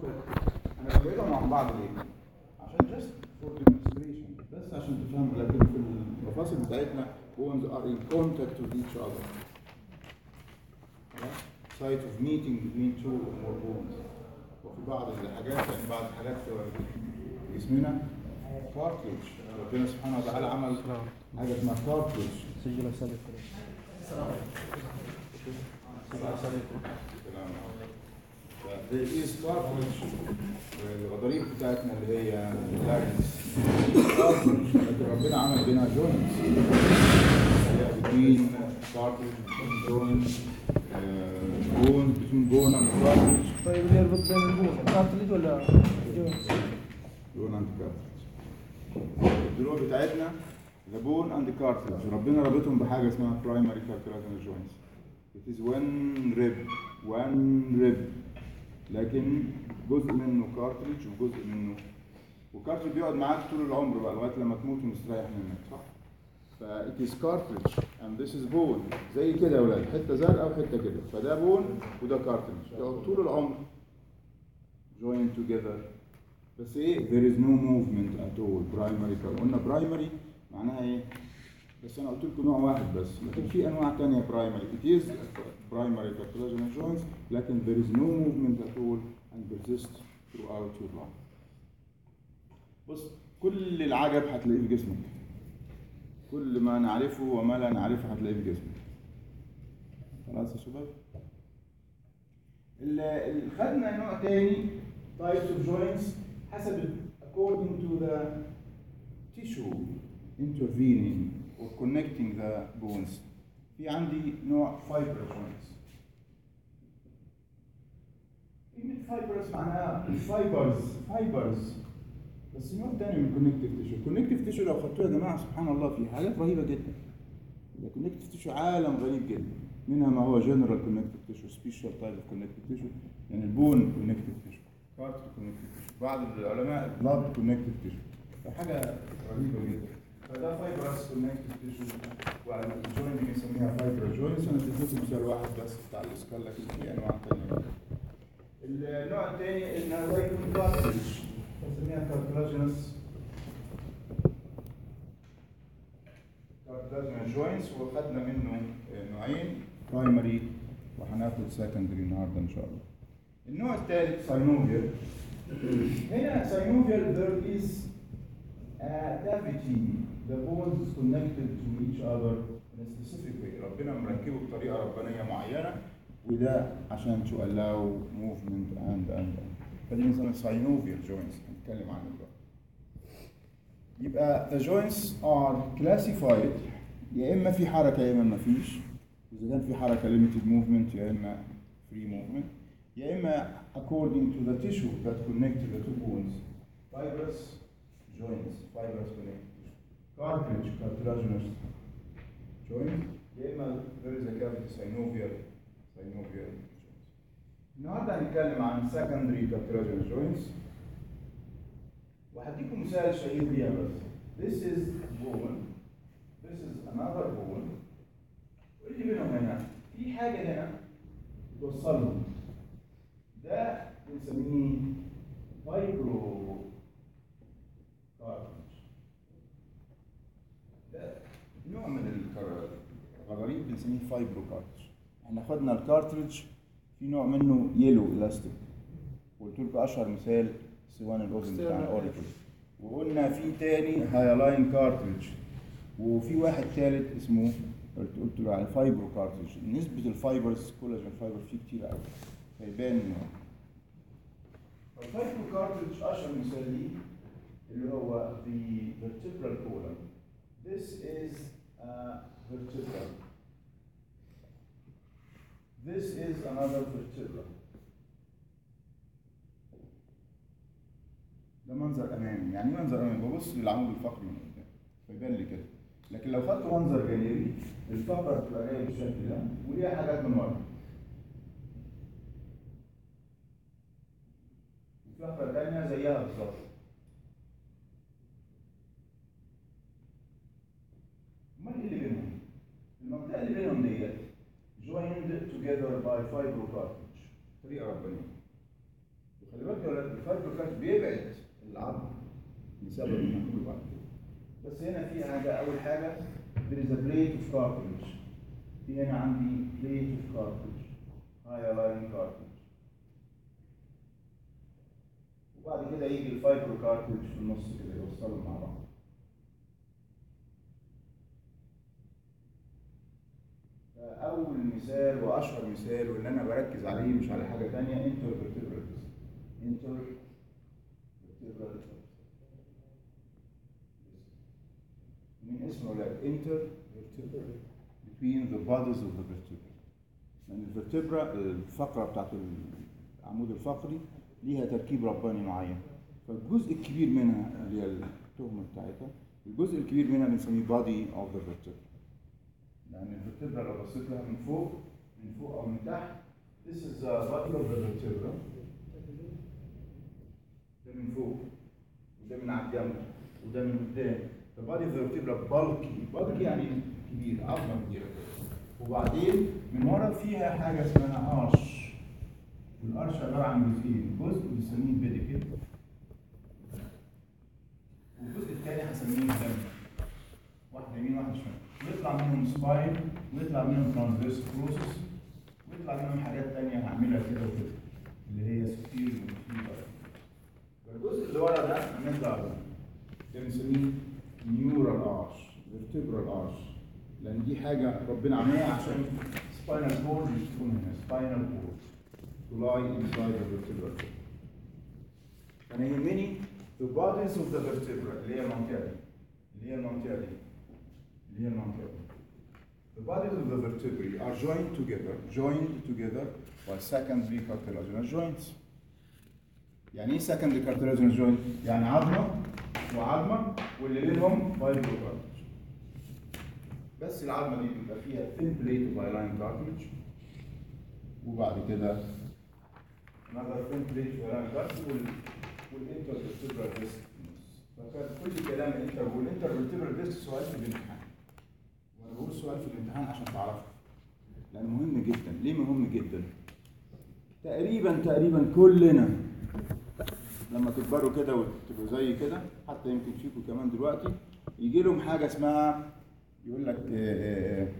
انا ببعدهم عن بعض ليه؟ عشان just for demonstration بس عشان تفهموا لكن في المفاصل بتاعتنا bones are in contact with each other خلاص؟ site of meeting between two or more bones وفي بعض الحاجات يعني بعض الحاجات في جسمنا cartilage ربنا سبحانه وتعالى عمل حاجه اسمها cartilage سجل سابق there is cartilage الغضاريف بتاعتنا اللي هي larynx cartilage لكن ربنا عمل بينها joints هي between cartilage between joints uh, bone between bone and cartilage طيب اللي يربط بين البون كارتلج ولا bone and cartilage الدروع بتاعتنا the bone and the cartilage ربنا رابطهم بحاجه اسمها primary cartilaginous joints it is one rib one rib لكن جزء منه كارتلج وجزء منه والكارتلج بيقعد معاك طول العمر بقى لغايه لما تموت ومستريح منك صح؟ ف it is cartilage and this is bone زي كده يا ولاد حته زرقاء وحته كده فده بون وده كارتلج يقعد طول العمر joined together بس ايه there is no movement at all primary car- قلنا primary معناها ايه؟ بس انا قلت لكم نوع واحد بس لكن في انواع تانية primary it is primary cartilaginous joints لكن there is no movement at all and persists throughout your life بص كل العجب هتلاقيه في جسمك كل ما نعرفه وما لا نعرفه هتلاقيه في جسمك خلاص يا شباب ال- ال- خدنا نوع تاني types of joints حسب ال- according to the tissue intervening or connecting the bones في عندي نوع fiber joints كلمة fibers معناها fibers fibers بس نوع تاني من connective tissue connective tissue لو خدتوه يا جماعة سبحان الله في حاجات رهيبة جدا الكونكتيف تيشو عالم غريب جدا منها ما هو جنرال كونكتيف تيشو سبيشال تايب اوف كونكتيف تيشو يعني البون كونكتيف تيشو كارت كونكتيف تيشو بعض العلماء بلاد كونكتيف تيشو فحاجه رهيبه جدا فده فايبرس كونكتيف تيشو وعلى الجوين بنسميها فايبر جوينتس انا اديتكم مثال واحد بس بتاع الاسكال لكن في انواع ثانيه النوع الثاني انها زي كارتلج بنسميها كارتلاجينس كارتلاجينال جوينتس وخدنا منه نوعين برايمري وهناخد سكندري النهارده ان شاء الله. النوع الثالث ساينوفيال هنا ساينوفيال there is a cavity the bones is connected to each other in a specific way ربنا مركبه بطريقه ربانيه معينه وده عشان to allow movement and and and فدي بنسميها ساينوفيال جوينتس هنتكلم عنه دلوقتي. يبقى the joints are classified يا اما في حركه يا اما ما فيش اذا كان في حركه limited movement يا اما free movement يا اما according to the tissue that connect the two bones fibrous joints fibrous connective tissue cartilage cartilaginous joint يا اما there is a cavity synovial synovial joints النهارده هنتكلم عن secondary cartilaginous joints وهديكم مثال شهير بيها بس this is bone this is another bone وايه اللي بينهم هنا؟ في حاجه هنا توصلهم ده بنسميه فايبرو كارتج ده نوع من الكر- الغضاريف بنسميه فايبرو كارتج احنا خدنا الكارتريج في نوع منه يلو الاستيك قلت لكم اشهر مثال سوان الاذن بتاع الاوريكل وقلنا في تاني هايلاين كارتريج وفي واحد ثالث اسمه قلت قلت له على فايبرو كارتريج نسبة الفايبرز كولاجين فايبر فيه كتير قوي فيبان إن هو. الفايبرو كارتريج اشهر مثال ليه اللي هو the vertebral column this is a vertebral this is another vertebra ده منظر امامي يعني ايه منظر امامي ببص للعمود الفقري من قدام فيبان لي كده لكن لو خدت منظر جانبي الفقره بتبقى جايه بالشكل ده وليها حاجات من ورا الفقره الثانيه زيها بالظبط امال ايه اللي بينهم؟ المنطقه اللي بينهم ديت joined together by fibrocartilage طريقه ربانيه خلي بالك يا ولاد الفايبر كارت بيبعد العظم بسبب المحلول بعد كده بس هنا في حاجه اول حاجه there is a plate of cartilage في هنا عندي plate of cartilage hyaline cartilage وبعد كده يجي الفايبر كارتلج في النص كده يوصلهم مع بعض أول مثال وأشهر مثال واللي أنا بركز عليه مش على حاجة تانية انتر فيرتبرال انتر فيرتبرال من اسمه ولا انتر فيرتبرال between the bodies of the vertebrae لأن الفرتبرا الفقرة بتاعت العمود الفقري ليها تركيب رباني معين فالجزء الكبير منها اللي هي التهمة بتاعتها الجزء الكبير منها بنسميه body of the vertebra لأن الفرتبرا لو بصيت لها من فوق من فوق أو من تحت this is the body of the vertebra ده من فوق وده من على الجنب وده من قدام the body of the vertebra bulky bulky يعني كبير عظمة كبيرة كده وبعدين من ورا فيها حاجة اسمها arch والقرش عبارة عن جزئين جزء بنسميه بيديكل والجزء الثاني هسميه الدم واحدة يمين واحدة شمال ويطلع منهم سباين ويطلع منهم ترانسفيرس بروسس ويطلع منهم حاجات تانية هعملها كده وكده اللي هي سفير ومفيدة والجزء اللي ورا ده هنطلع ده ده بنسميه نيورال ارش فيرتبرال ارش لان دي حاجه ربنا عاملها عشان سباينال كورد تكون هنا سباينال كورد to lie inside the vertebral column. أنا يهمني the bodies of the vertebra اللي هي المنطقة دي اللي هي المنطقة دي اللي هي المنطقة دي. The bodies of the vertebrae are joined together, joined together by secondary cartilaginous joints. يعني ايه secondary cartilaginous joint؟ يعني عظمة وعظمة واللي بينهم fibrocartilage. بس العظمة دي بيبقى فيها thin plate of hyaline cartilage وبعد كده another thin plate of hyaline cartilage وال والانترفيرتبرال ديسك فكان كل كلام الانتر والانترفيرتبرال ديسك سؤال في الامتحان وانا بقول سؤال في الامتحان عشان تعرفه لان مهم جدا ليه مهم جدا تقريبا تقريبا كلنا لما تكبروا كده وتبقوا زي كده حتى يمكن فيكم كمان دلوقتي يجي لهم حاجه اسمها يقول لك آه، آه،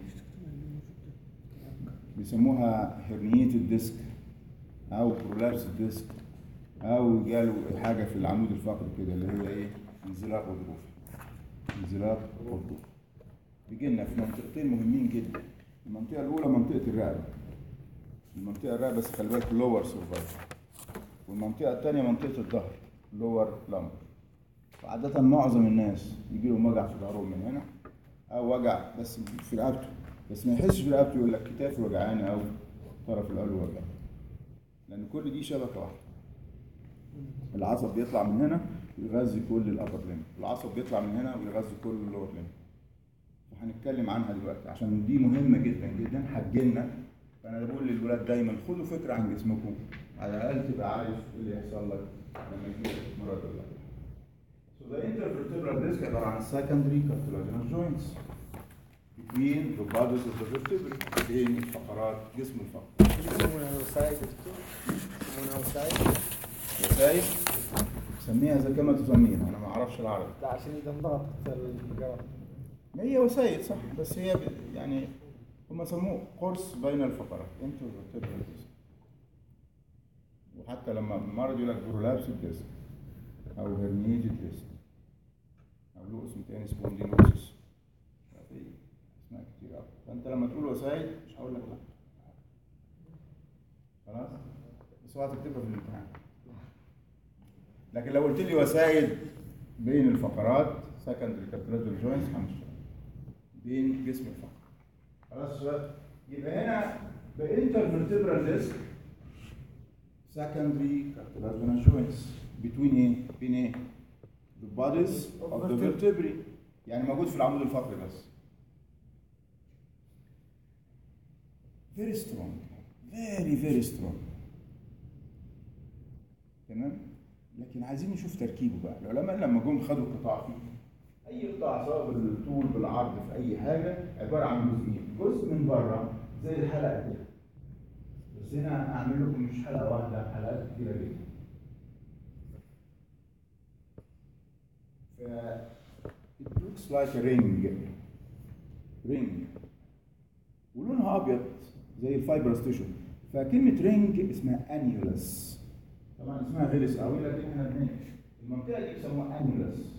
بيسموها هرنيتد ديسك او برولابس ديسك او جاله حاجه في العمود الفقري كده اللي هي ايه انزلاق غضروفي انزلاق غضروفي بيجي لنا في منطقتين مهمين جدا المنطقه الاولى منطقه الرقبه المنطقه الرقبه بس خلي بالك لور سيرفايفل والمنطقه الثانيه منطقه الظهر لور لامبر وعادة معظم الناس يجي لهم وجع في ظهرهم من هنا او وجع بس في رقبته بس ما يحسش برقبته يقول لك كتافي وجعاني او طرف القلب وجعاني لان كل دي شبكه واحده العصب بيطلع من هنا ويغذي كل الابر ليم العصب بيطلع من هنا ويغذي كل اللور ليم وهنتكلم عنها دلوقتي عشان دي مهمه جدا جدا هتجيلنا فانا بقول للولاد دايما خدوا فكره عن جسمكم على الاقل تبقى عارف ايه اللي يحصل لك لما يجي لك مرض ولا So the intervertebral disc عباره عن secondary cartilaginous joints between the bodies of the vertebrae بين فقرات جسم الفقر يسمونها وسائد دكتور يسمونها وسائد وسائل سميها زي كما تسميها انا ما اعرفش العربي لا عشان اذا انضغط القرار ما هي وسائل صح بس هي ب- يعني هم سموه قرص بين الفقرات انتوا vertebral disc. وحتى لما المرض يقول لك برولابس الديسك او هرنيتد ديسك او له اسم تاني سبونديلوسيس في اسماء كتير قوي فانت لما تقول وسائل مش هقول لك لا خلاص بس اوعى تكتبها في الامتحان لكن لو قلت لي وسائل بين الفقرات سكندري كابتلاجر جوينتس همشي بين جسم الفقر خلاص يا شباب يبقى هنا بانترفيرتبرال ديسك secondary cartilaginous joints between ايه؟ بين ايه؟ the bodies of the vertebrae يعني موجود في العمود الفقري بس very strong very very strong تمام؟ لكن عايزين نشوف تركيبه بقى العلماء لما جم خدوا قطاع فيه اي قطاع سواء بالطول بالعرض في اي حاجه عباره عن جزئين جزء من بره زي الحلقه كده بس هنا اعمل لكم مش حلقه واحده حلقات كتيره جدا looks like a ring ring ولونها ابيض زي الفايبرس تيشو فكلمه رينج اسمها انيولس طبعا اسمها غلس قوي لكن احنا بن- المنطقه دي بيسموها انيولس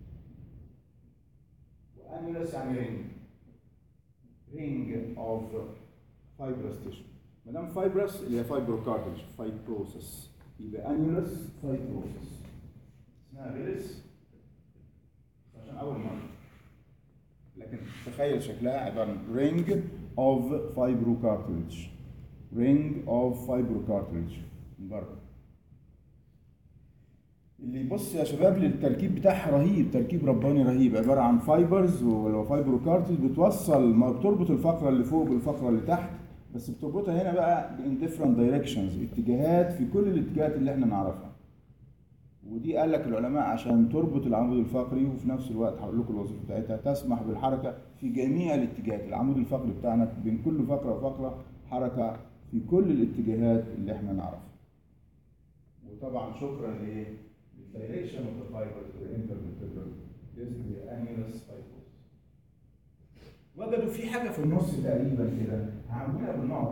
وانيولس يعني رينج رينج اوف فايبرس تيشو ما دام فايبرس اللي هي فايبروكاردج فايبروسس يبقى انيولس فايبروسس اسمها غلس عشان اول مره لكن تخيل شكلها عباره عن رينج اوف فايبروكارتلج رينج اوف فايبروكارتلج من بره اللي يبص يا شباب للتركيب بتاعها رهيب تركيب رباني رهيب عباره عن فايبرز ولو فايبروكارتلج بتوصل ما بتربط الفقره اللي فوق بالفقره اللي تحت بس بتربطها هنا بقى in different directions اتجاهات في كل الاتجاهات اللي احنا نعرفها ودي قال لك العلماء عشان تربط العمود الفقري وفي نفس الوقت هقول لكم الوظيفه بتاعتها تسمح بالحركه في جميع الاتجاهات العمود الفقري بتاعنا بين كل فقره وفقره حركه في كل الاتجاهات اللي احنا نعرفها وطبعا شكرا لايه؟ للدايركشن اوف ذا فايبر تو ذا انترفيرتبرال ديسك انيولس فايبرز وجدوا في حاجه في النص تقريبا كده عاملينها بالنقط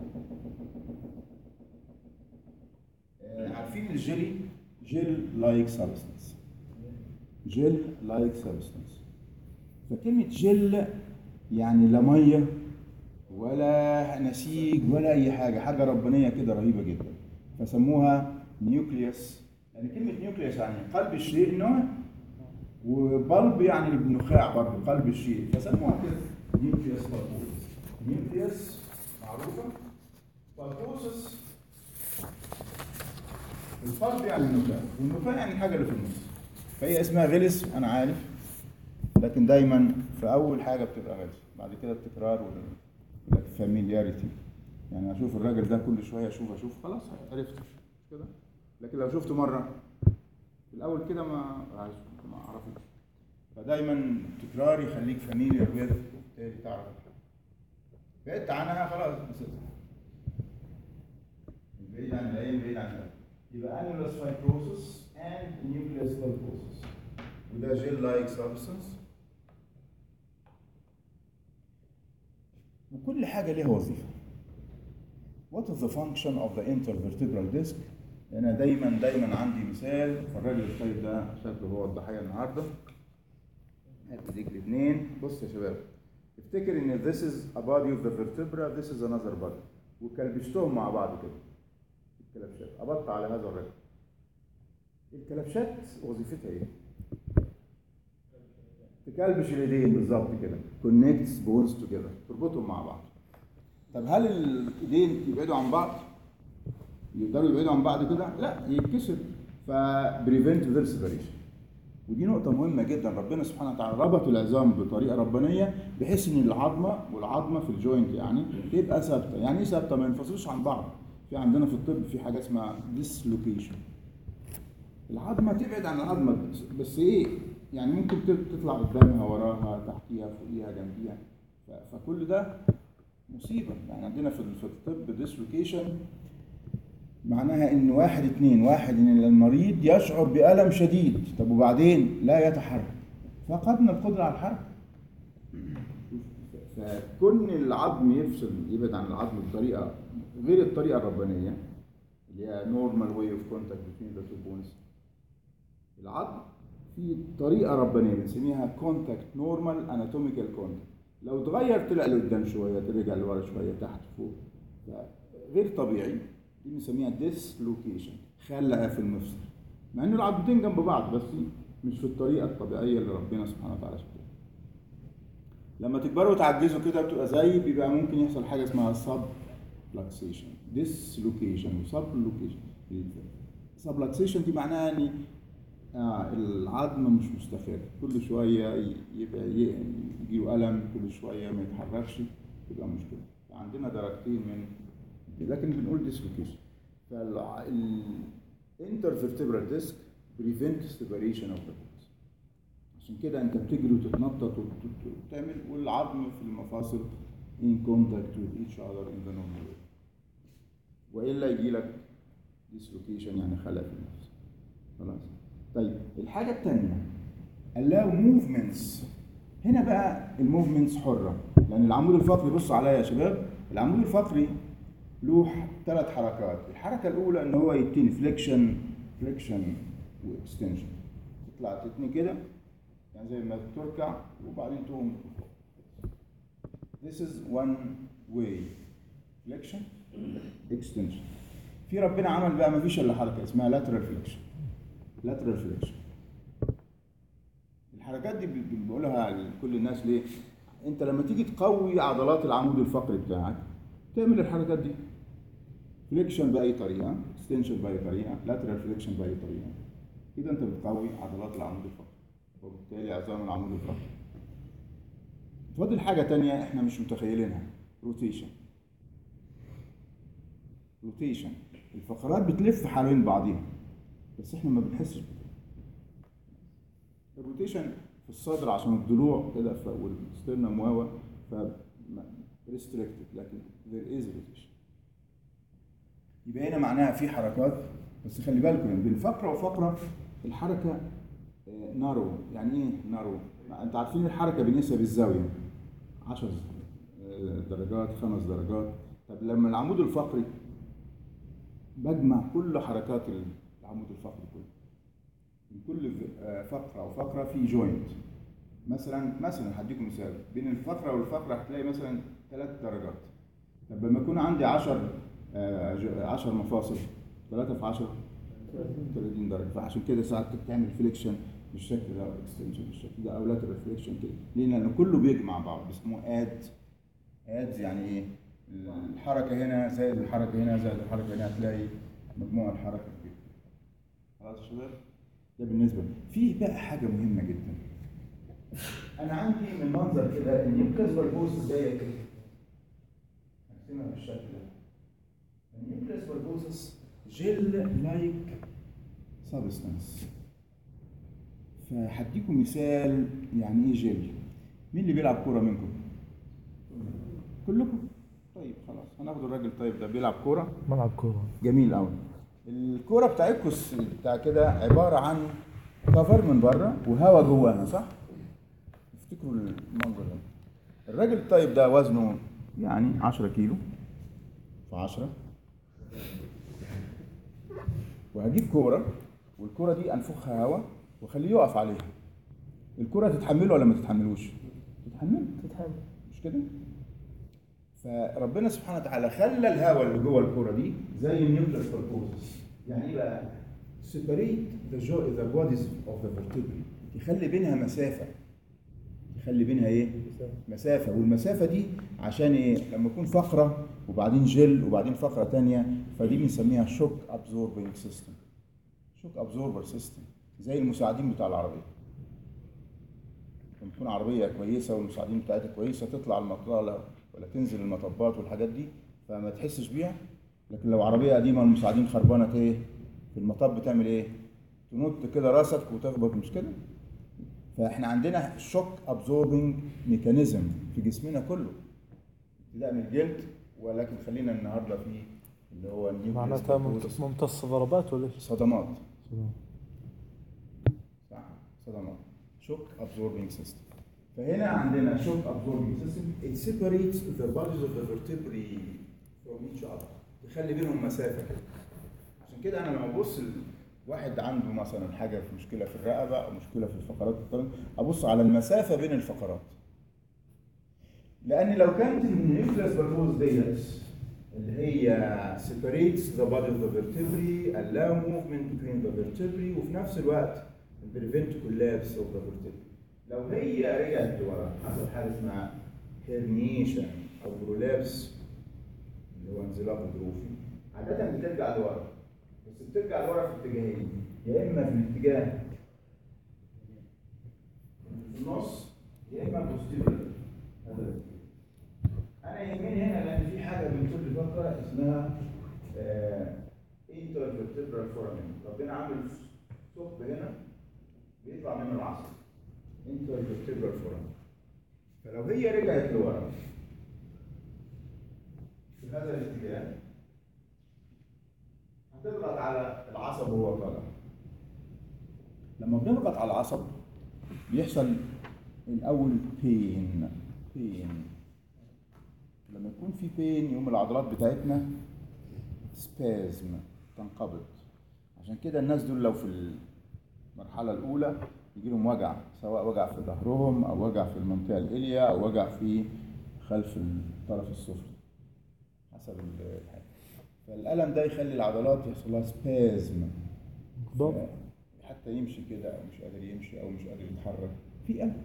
آه، عارفين الجيلي جيل لايك سبستنس جيل لايك سبستنس فكلمة جل يعني لا مية ولا نسيج ولا أي حاجة حاجة ربانية كده رهيبة جدا فسموها نيوكليوس يعني كلمة نيوكليوس يعني قلب الشيء نوع وبلب يعني النخاع برضه قلب الشيء فسموها كده نيوكليوس بالبوس نيوكليوس معروفة بالبوسس القلب يعني النخاع والنخاع يعني الحاجه اللي في النص فهي اسمها غلس انا عارف لكن دايما في اول حاجه بتبقى غلس بعد كده التكرار والفاميلياريتي يعني اشوف الراجل ده كل شويه اشوف اشوف خلاص عرفت مش كده لكن لو شفته مره في الاول كده ما ما اعرفش فدايما التكرار يخليك فاميليار ويز وبالتالي تعرف بعدت عنها خلاص نسيتها بعيد عن العين بعيد عن القلب يبقى annulus fibrosis and nucleus pulposus وده جيل لايك سبستنس وكل حاجة ليها وظيفة What is the function of the intervertebral disc؟ أنا دايما دايما عندي مثال فالراجل الطيب ده شكله هو الضحية النهاردة هات ايديك الاثنين بص يا شباب افتكر ان this is a body of the vertebra this is another body وكلبشتهم مع بعض كده الكلبشات قبضت على هذا الرجل الكلبشات وظيفتها ايه؟ تكلبش الايدين بالظبط كده كونكتس بونز توجذر تربطهم مع بعض طب هل الايدين يبعدوا عن بعض؟ يقدروا يبعدوا عن بعض كده؟ لا يتكسر فبريفنت ذير سيبريشن ودي نقطة مهمة جدا ربنا سبحانه وتعالى ربط العظام بطريقة ربانية بحيث ان العظمة والعظمة في الجوينت يعني تبقى ثابتة، يعني ايه ثابتة؟ ما ينفصلوش عن بعض. في عندنا في الطب في حاجة اسمها ديسلوكيشن. العظمة تبعد عن العظمة بس, بس ايه؟ يعني ممكن تطلع قدامها وراها تحتيها فوقيها جنبيها ف- فكل ده مصيبة يعني عندنا في في الطب ديسلوكيشن معناها ان واحد اتنين واحد ان المريض يشعر بألم شديد طب وبعدين لا يتحرك فقدنا القدرة على الحركة فكون العظم يفصل يبعد عن العظم بطريقة غير الطريقة الربانية اللي هي نورمال واي اوف كونتاكت بين ذا تو بونز العظم في طريقة ربانية بنسميها كونتاكت نورمال اناتوميكال كونتاكت لو اتغير طلع لقدام شوية ترجع لورا شوية تحت فوق غير طبيعي دي بنسميها ديسلوكيشن خلع في المفصل مع ان العظمتين جنب بعض بس مش في الطريقه الطبيعيه اللي ربنا سبحانه وتعالى شكلها لما تكبروا وتعجزوا كده بتبقى زي بيبقى ممكن يحصل حاجه اسمها سب لاكسيشن ديسلوكيشن وسب لوكيشن سب لاكسيشن دي معناها ان آه العظم مش مستقر كل شويه يبقى يجيله الم كل شويه ما يتحركش تبقى مشكله عندنا درجتين من لكن بنقول ديسلوكيشن فالانترفيرتبرال ديسك بريفنت سيبريشن اوف ذا بونز عشان كده انت بتجري وتتنطط وتعمل والعظم في المفاصل in contact with each other in the normal way والا يجي لك ديسلوكيشن يعني خلع في النفس خلاص طيب الحاجه الثانيه allow movements هنا بقى الموفمنتس حره لان العمود الفقري بصوا عليا يا شباب العمود الفقري له ثلاث حركات الحركه الاولى ان هو يديني فليكشن فليكشن واكستنشن تطلع تتني كده يعني زي ما تركع وبعدين تقوم This is one way flexion extension في ربنا عمل بقى ما فيش الا حركه اسمها lateral flexion lateral flexion الحركات دي ب- بقولها لكل الناس ليه؟ انت لما تيجي تقوي عضلات العمود الفقري بتاعك تعمل الحركات دي فليكشن باي طريقه اكستنشن باي طريقه لاترال فليكشن باي طريقه كده انت بتقوي عضلات العمود الفقري وبالتالي عظام العمود الفقري فاضل حاجه تانية احنا مش متخيلينها روتيشن روتيشن الفقرات بتلف حوالين بعضيها بس احنا ما بنحسش بكده الروتيشن في الصدر عشان الضلوع كده ف- والسترنم واوا ف ريستريكتد لكن there is rotation يبقى هنا معناها في حركات بس خلي بالكم يعني بين فقره وفقره الحركه نارو يعني ايه نارو؟ انت عارفين الحركه بنقيسها بالزاويه 10 درجات خمس درجات طب لما العمود الفقري بجمع كل حركات العمود الفقري كله من كل ف- آه، فقره وفقره في جوينت مثلا مثلا هديكم مثال بين الفقره والفقره هتلاقي مثلا ثلاث درجات طب لما يكون عندي 10 10 مفاصل 3 في 10 30 درجه فعشان كده ساعات بتعمل فليكشن بالشكل ده اكستنشن بالشكل ده او لاترال فليكشن كده ليه؟ لان كله بيجمع بعض بيسموه اد اد يعني ايه؟ الحركه هنا زائد الحركه هنا زائد الحركه هنا هتلاقي مجموع الحركه كده خلاص يا شباب؟ ده بالنسبه لي في بقى حاجه مهمه جدا انا عندي من منظر كده النيوكلاس بربوس جايه كده هرسمها بالشكل ده النيوكلاس بربوسس جيل لايك سبستانس فهديكم مثال يعني ايه جيل مين اللي بيلعب كوره منكم كلكم طيب خلاص هناخد الراجل طيب ده بيلعب كوره ملعب كورة جميل قوي الكوره بتاعتكم الس- بتاع كده عباره عن كفر من بره وهواء جواها صح افتكروا المنظر ده الراجل الطيب ده وزنه يعني 10 كيلو في 10 وهجيب كوره والكوره دي انفخها هواء واخليه يقف عليها الكوره تتحمله ولا ما تتحملوش تتحمله تتحمل مش كده؟ فربنا سبحانه وتعالى خلى الهواء اللي جوه الكوره دي زي النيوكليس بروبوزس يعني ايه بقى؟ separate the, jo- the bodies of the vertebrae يخلي بينها مسافه يخلي بينها ايه؟ مسافه والمسافه دي عشان ايه؟ لما يكون فقره وبعدين جل وبعدين فقره تانية فدي بنسميها شوك ابزوربنج سيستم شوك ابزوربر سيستم زي المساعدين بتاع العربيه لما تكون عربيه كويسه والمساعدين بتاعتها كويسه تطلع المطاله ولا تنزل المطبات والحاجات دي فما تحسش بيها لكن لو عربيه قديمه والمساعدين خربانه ايه في المطب بتعمل ايه تنط كده راسك وتخبط مش كده فاحنا عندنا شوك ابزوربنج ميكانيزم في جسمنا كله ابتداء من الجلد ولكن خلينا النهارده في اللي هو النيوكليس معناتها بروبوزس. ممت- ممتص ضربات ولا ايش؟ صدمات صح صدمات شوك ابزوربنج سيستم فهنا عندنا شوك ابزوربنج سيستم it separates the bodies of the vertebrae from each other يخلي بينهم مسافه كده عشان كده انا لما ابص ل- واحد عنده مثلا حاجه في مشكله في الرقبه او مشكله في الفقرات الطرف ابص على المسافه بين الفقرات لان لو كانت النيوكليس بربوز ديت اللي هي separates the body of the vertebrae allow movement between the vertebrae وفي نفس الوقت prevent collapse of the vertebrae لو هي رجعت لورا حصل حاجه اسمها herniation او prolapse اللي هو انزلاق ظروفي عادة بترجع لورا بس بترجع لورا في اتجاهين يا اما في الاتجاه في النص يا اما posterior هذا الاتجاه. انا يهمني هنا لان في حاجه من كل فقره اسمها انترفيرتبرال فورامين ربنا عامل ثقب هنا بيطلع منه العصب انترفيرتبرال فورامين فلو هي رجعت لورا في هذا الاتجاه هتضغط على العصب وهو طالع لما بنضغط على العصب بيحصل الاول بين بين لما يكون في بين يوم العضلات بتاعتنا سبازم تنقبض عشان كده الناس دول لو في المرحله الاولى يجي لهم وجع سواء وجع في ظهرهم او وجع في المنطقه الاليا او وجع في خلف الطرف السفلي حسب ال- الحاجه فالالم ده يخلي العضلات يحصل لها سبازم ضغط. حتى يمشي كده او مش قادر يمشي او مش قادر يتحرك في الم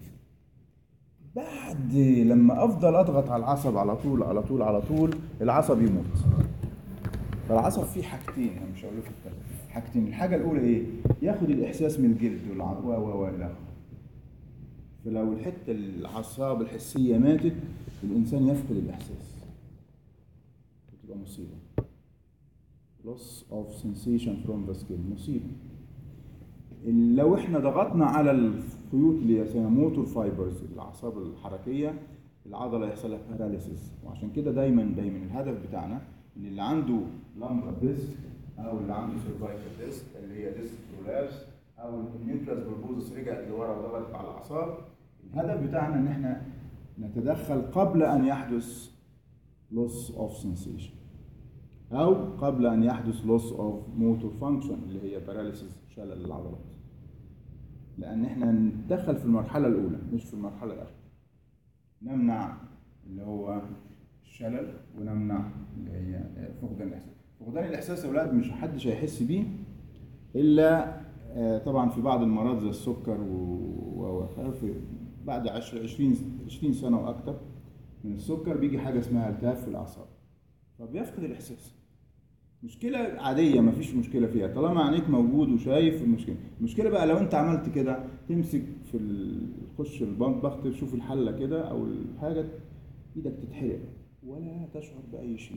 بعد لما افضل اضغط على العصب على طول على طول على طول العصب يموت فالعصب فيه حاجتين انا مش هقول لكم التالتة. حاجتين الحاجه الاولى ايه ياخد الاحساس من الجلد والعضله و و الى آخره. فلو الحته الاعصاب الحسيه ماتت الانسان يفقد الاحساس بتبقى مصيبه loss of sensation from the skin مصيبه لو احنا ضغطنا على الخيوط اللي هي اسمها موتور فايبرز الاعصاب الحركيه العضله يحصل لها باراليسيس وعشان كده دايما دايما الهدف بتاعنا ان اللي عنده لامبر ديسك او اللي عنده سيرفايكال ديسك اللي هي ديسك برولابس او النيوكلاس بربوزس رجعت لورا وضغطت على الاعصاب الهدف بتاعنا ان احنا نتدخل قبل ان يحدث loss of sensation او قبل ان يحدث loss of motor function اللي هي paralysis شلل العضلات لان احنا نتدخل في المرحله الاولى مش في المرحله الاخيره نمنع اللي هو الشلل ونمنع اللي هي فقدان الاحساس فقدان الاحساس يا اولاد مش حدش هيحس بيه الا آه، طبعا في بعض المرض زي السكر و- و و- في بعد 10 20 20 سنه واكثر من السكر بيجي حاجه اسمها التهاب في الاعصاب فبيفقد الاحساس مشكله عاديه ما فيش مشكله فيها طالما عينيك موجود وشايف المشكله المشكله بقى لو انت عملت كده تمسك في ال- تخش المطبخ تشوف الحله كده او الحاجه ايدك تتحرق ولا تشعر باي شيء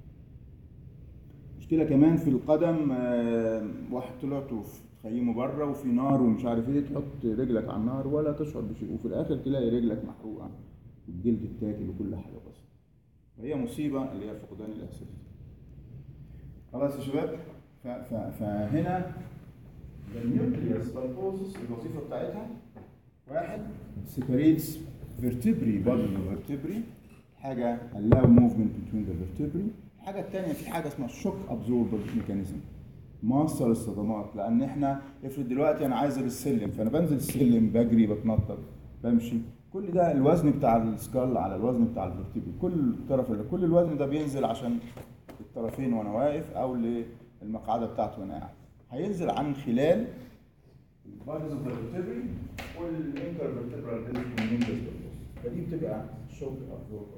مشكله كمان في القدم آه، واحد طلعت في تخيمه بره وفي نار ومش عارف ايه تحط رجلك على النار ولا تشعر بشيء وفي الاخر تلاقي رجلك محروقه والجلد اتاكل وكل حاجه بس فهي مصيبه اللي هي فقدان الاحساس خلاص يا شباب ف- ف- فهنا النيوكليوس بالبوزس الوظيفه بتاعتها واحد سيبريتس vertebrae body vertebrae حاجه allow movement between the vertebrae الحاجه الثانيه في حاجه اسمها shock absorber mechanism موصل الصدمات لان احنا افرض دلوقتي انا عايز السلم فانا بنزل السلم بجري بتنطط بمشي كل ده الوزن بتاع السكال على الوزن بتاع الفرتبري كل طرف كل الوزن ده بينزل عشان الطرفين وانا واقف او للمقعده بتاعته وانا قاعد هينزل عن خلال البادز اوف الفرتبري والانترفرتبرال ديسك والنيوكليس فدي بتبقى شوك ابزوربر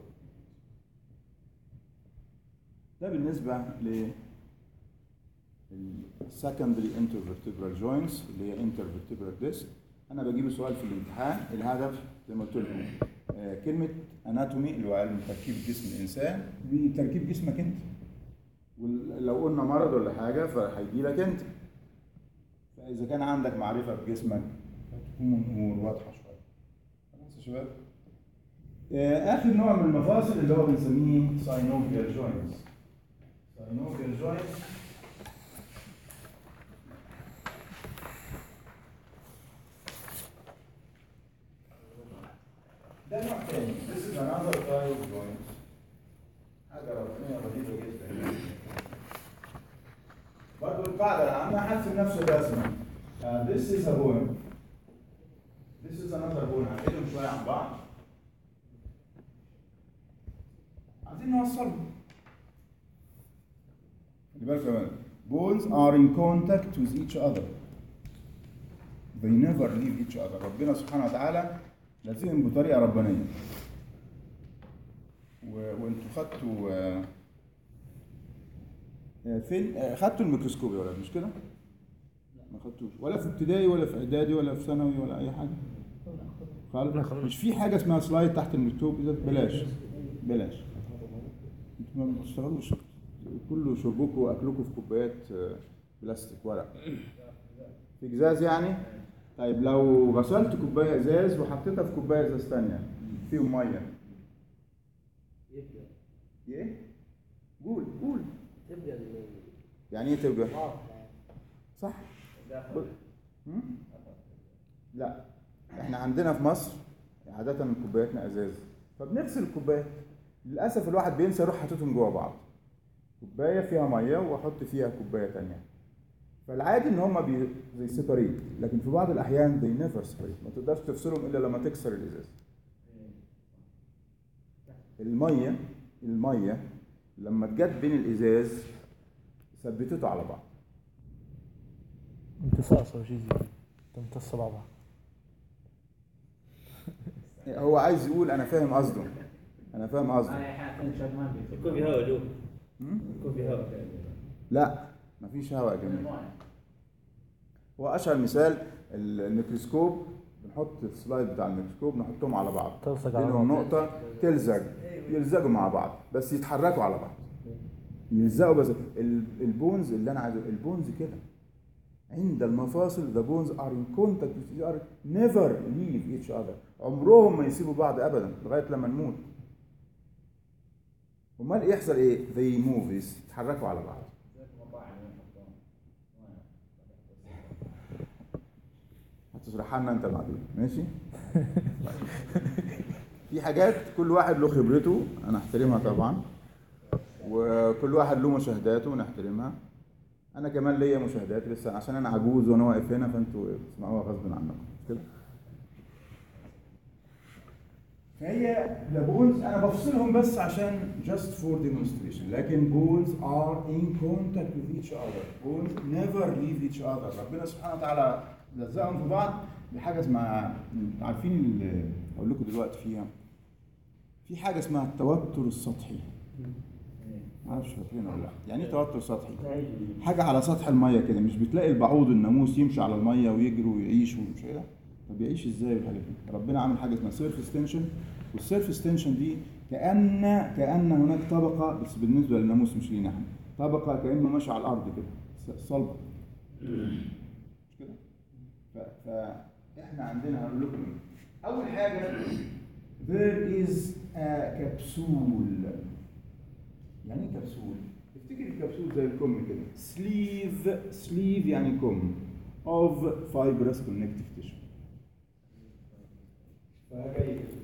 ده بالنسبه ل السكندري انترفرتبرال جوينتس اللي هي انترفرتبرال ديسك انا بجيب سؤال في الامتحان الهدف زي ما قلت لكم آه، كلمه اناتومي اللي هو علم تركيب جسم الانسان بتركيب جسمك انت ولو قلنا مرض ولا حاجه فهيجي لك انت فاذا كان عندك معرفه بجسمك هتكون امور واضحه شويه خلاص يا شباب آه، اخر نوع من المفاصل اللي هو بنسميه ساينوفيال جوينتس ساينوفيال جوينتس ده نوع تاني This is another type of joint حاجة ربانية رهيبة جدا برضه القاعدة العامة هرسم نفس الرسمة Uh, This is a bone This is another bone هنقلهم شوية عن بعض عايزين نوصلهم خلي بالك يا ولد. Bones are in contact with each other They never leave each other ربنا سبحانه وتعالى لازم بطريقه ربانيه و- وانتوا خدتوا آه، آه، فين آه، خدتوا الميكروسكوب يا ولاد مش كده؟ ما خدتوش ولا في ابتدائي ولا في اعدادي ولا في ثانوي ولا اي حاجه خالص مش في حاجه اسمها سلايد تحت الميكروسكوب ده بلاش بلاش انتوا ما بتشتغلوش كله شربكم واكلكم في كوبايات آه، بلاستيك ورق في ازاز يعني طيب لو غسلت كوبايه ازاز وحطيتها في كوبايه ازاز ثانيه فيهم ميه يبقى ايه قول قول تبقى ال- يعني ايه تبقى اه صح داخل هم؟ لا احنا عندنا في مصر عادة كوباياتنا ازاز فبنغسل الكوبايات للاسف الواحد بينسى يروح حاططهم جوه بعض كوبايه فيها ميه واحط فيها كوبايه تانية فالعادي ان هما بي زي سيبريت لكن في بعض الاحيان they never separate ما تقدرش تفصلهم الا لما تكسر الازاز الميه الميه لما جت بين الازاز ثبتته على بعض امتصاص او شيء زي كده تمتص بعضها هو عايز يقول انا فاهم قصده انا فاهم قصده يكون في هواء له م? يكون في هواء لا مفيش هواء يا جميل هو اشهر مثال الميكروسكوب بنحط السلايد بتاع الميكروسكوب نحطهم على بعض تلصق على بينهم بعض. نقطة تلزق يلزقوا مع بعض بس يتحركوا على بعض يلزقوا بس ال- البونز اللي انا عايزه البونز كده عند المفاصل the bones are in contact with each other never leave each other عمرهم ما يسيبوا بعض ابدا لغايه لما نموت امال يحصل ايه they move يتحركوا على بعض هتشرحها لنا انت بعدين ماشي في حاجات كل واحد له خبرته انا احترمها طبعا وكل واحد له مشاهداته ونحترمها انا كمان ليا مشاهدات لسه عشان انا عجوز وانا واقف هنا فانتوا تسمعوها غصب عنكم مش كده فهي البونز انا بفصلهم بس عشان just for demonstration لكن bones are in contact with each other bones never leave each other ربنا سبحانه وتعالى لزقهم في بعض بحاجه اسمها عارفين ال- اقول لكم دلوقتي فيها في حاجه اسمها التوتر السطحي ما اعرفش فاكرينها ولا لا يعني ايه توتر سطحي حاجه على سطح الميه كده مش بتلاقي البعوض الناموس يمشي على الميه ويجري ويعيش ومش كده طب يعيش ازاي الحاجه دي ربنا عامل حاجه اسمها سيرفيس تنشن والسيرفيس تنشن دي كان كان هناك طبقه بس بالنسبه للناموس مش لينا احنا طبقه كانه ماشي على الارض كده س- صلبه مش كده ف- فاحنا عندنا هقول لكم ايه اول حاجه there is a capsule يعني ايه كبسول؟ افتكر الكبسول زي الكم كده سليف سليف يعني كم of fibrous connective tissue فجاي كده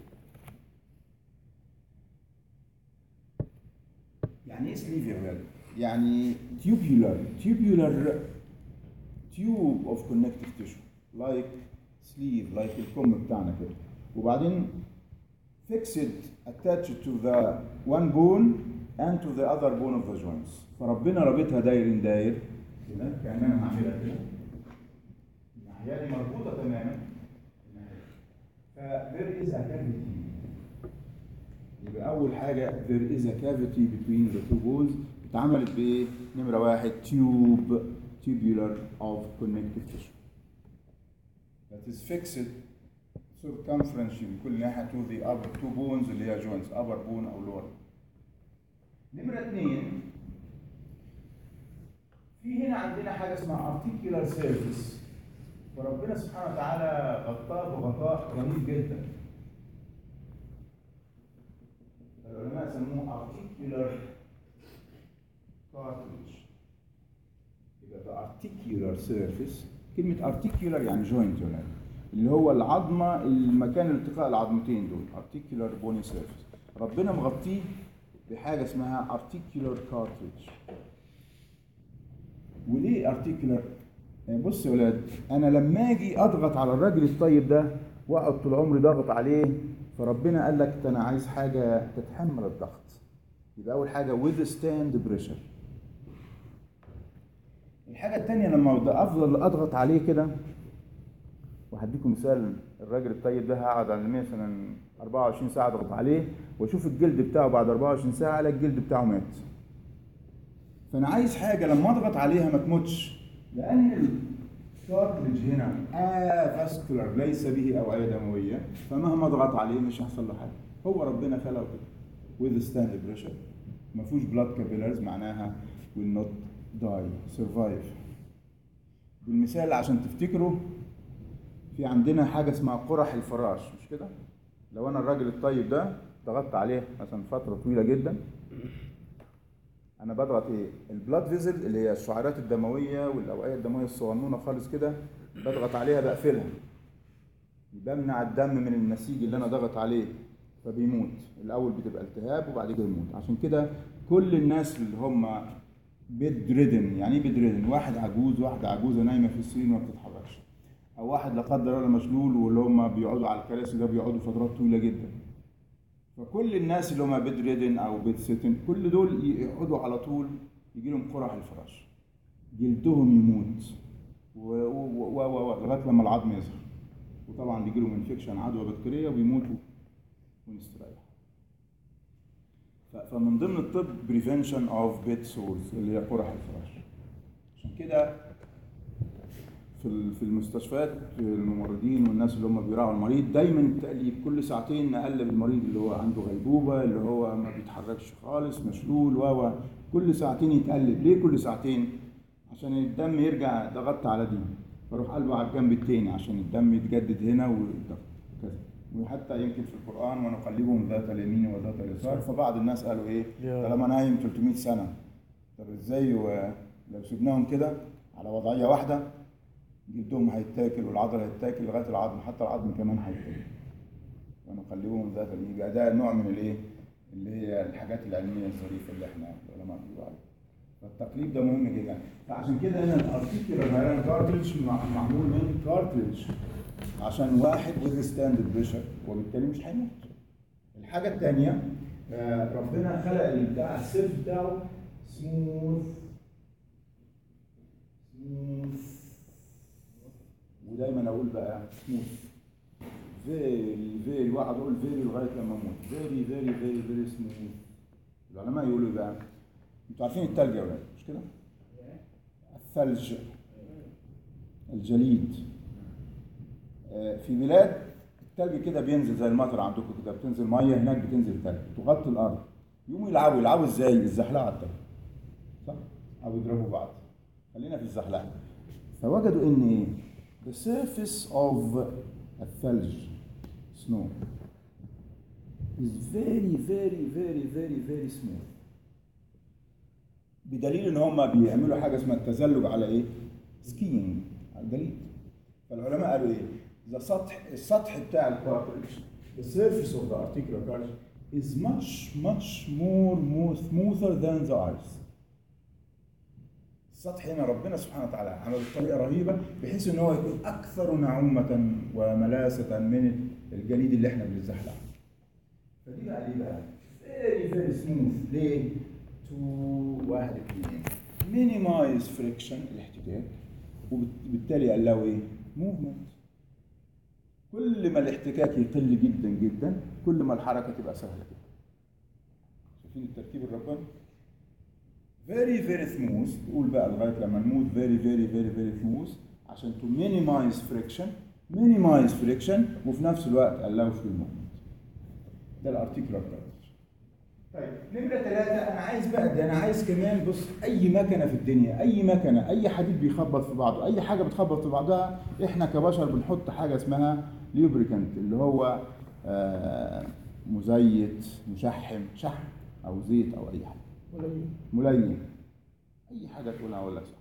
يعني ايه سليف يا ولاد؟ يعني tubular tubular tube of connective tissue like sleeve like الكم بتاعنا كده وبعدين fixed attached to the one bone and to the other bone of the joints فربنا رابطها داير داير كده كاننا هعملها كده الناحيه دي مربوطه تماما ف there is a cavity يبقى اول حاجه there is a cavity between the two bones اتعملت بايه؟ نمره واحد tube tubular of connective tissue that is fixed circumference من كل ناحيه to the upper two bones اللي هي joints upper bone او lower نمرة اثنين في هنا عندنا حاجة اسمها articular surface وربنا سبحانه وتعالى غطاه بغطاء رهيب جدا العلماء سموه articular cartilage يبقى ده articular surface كلمة articular يعني joint يعني اللي هو العظمة المكان التقاء العظمتين دول articular bony surface ربنا مغطيه بحاجة اسمها articular cartilage وليه articular؟ يعني بص يا ولاد انا لما اجي اضغط على الراجل الطيب ده واقعد طول عمري ضاغط عليه فربنا قال لك ده انا عايز حاجه تتحمل الضغط يبقى اول حاجه withstand pressure الحاجه الثانيه لما أبدأ افضل اضغط عليه كده وهديكم مثال الراجل الطيب ده هقعد على مثلا 24 ساعه اضغط عليه واشوف الجلد بتاعه بعد 24 ساعه الاقي الجلد بتاعه مات فانا عايز حاجه لما اضغط عليها ما تموتش لان الكارتلج هنا افاسكولار ليس به اوعيه دمويه فمهما اضغط عليه مش هيحصل له حاجه هو ربنا خلقه كده with stand pressure ما فيهوش blood capillaries معناها will not die survive بالمثال عشان تفتكروا في عندنا حاجه اسمها قرح الفراش مش كده لو انا الراجل الطيب ده ضغطت عليه مثلا فتره طويله جدا انا بضغط ايه البلاد فيزل اللي هي الشعيرات الدمويه والاوعيه الدمويه الصغنونه خالص كده بضغط عليها بقفلها بمنع الدم من النسيج اللي انا ضغط عليه فبيموت الاول بتبقى التهاب وبعد كده يموت عشان كده كل الناس اللي هم بيد ريدن يعني ايه بيد ريدن واحد عجوز واحده عجوزه نايمه في السرير ما بتتحركش او واحد لا قدر الله مشلول واللي هم بيقعدوا على الكراسي ده بيقعدوا فترات طويله جدا فكل الناس اللي هم بيد ريدن او بيد سيتن كل دول يقعدوا على طول يجي لهم قرح الفراش جلدهم يموت و و و و لغايه لما العظم يظهر وطبعا بيجي لهم انفكشن عدوى بكتيريه وبيموتوا ونستريح ف- فمن ضمن الطب بريفنشن اوف بيت سورز اللي هي قرح الفراش عشان كده في ال- في المستشفيات الممرضين والناس اللي هم بيراعوا المريض دايما التقليب كل ساعتين نقلب المريض اللي هو عنده غيبوبه اللي هو ما بيتحركش خالص مشلول و و كل ساعتين يتقلب ليه كل ساعتين عشان الدم يرجع ضغطت على دي فاروح قلبه على الجنب التاني عشان الدم يتجدد هنا والضغط كذا وحتى يمكن في القران ونقلبهم ذات اليمين وذات اليسار فبعض الناس قالوا ايه يا- طالما نايم 300 سنه طب ازاي و- لو سيبناهم كده على وضعيه واحده جلدهم هيتاكل والعضل هيتاكل لغايه العظم حتى العظم كمان هيتاكل ونقلبهم ذات اليمين يبقى ده نوع من الايه اللي هي الحاجات العلميه الظريفه اللي احنا العلماء بيقولوا عليها فالتقليب ده مهم جدا فعشان كده هنا الارتيكولار فايرال كارتلج معمول من كارتلج عشان واحد ويزستاند البريشر وبالتالي مش هيموت الحاجه الثانيه ربنا خلق البتاع السيرف بتاعه سموث سموث ودايما اقول بقى سموث فيري فيري واحد اقول فيري لغايه لما اموت فيري فيري فيري فيري سموث العلماء يقولوا إيه بقى انتوا عارفين التلج يا ولاد مش كده؟ الثلج الجليد آه، في بلاد التلج كده بينزل زي المطر عندكم كده بتنزل ميه هناك بتنزل تلج تغطي الارض يقوموا يلعبوا يلعبوا ازاي؟ الزحلقه على التلج صح؟ او يضربوا بعض خلينا في الزحلقه فوجدوا ان ايه؟ the surface of الثلج snow is very very very very very smooth بدليل ان هم بيعملوا حاجه اسمها التزلج على ايه؟ سكينج على الجليد فالعلماء قالوا ايه؟ ده سطح السطح بتاع الكارتريج the surface of the articular cartilage is much much more more smoother than the ice السطح هنا ربنا سبحانه وتعالى عمل بطريقه رهيبه بحيث ان هو يكون اكثر نعومه وملاسه من الجليد اللي احنا بنتزحلق عليه. فدي بقى ليه بقى؟ فيري فيري سموث ليه؟ تو واحد اثنين مينيمايز فريكشن الاحتكاك وبالتالي يقلقوا ايه؟ موفمنت كل ما الاحتكاك يقل جدا جدا كل ما الحركه تبقى سهله جدا شايفين الترتيب الرباني؟ فيري فيري سموث تقول بقى لغايه لما نموت فيري فيري فيري فيري سموث عشان تو مينيمايز فريكشن مينيمايز فريكشن وفي نفس الوقت allow في الموفمنت ده الارتيكولار كارتج طيب نمرة ثلاثة أنا عايز بقى ده أنا عايز كمان بص أي مكنة في الدنيا أي مكنة أي حديد بيخبط في بعضه أي حاجة بتخبط في بعضها إحنا كبشر بنحط حاجة اسمها ليوبريكانت اللي هو آه مزيت مشحم شحم أو زيت أو أي حاجة ملين اي حاجه تقولها اقول لك صح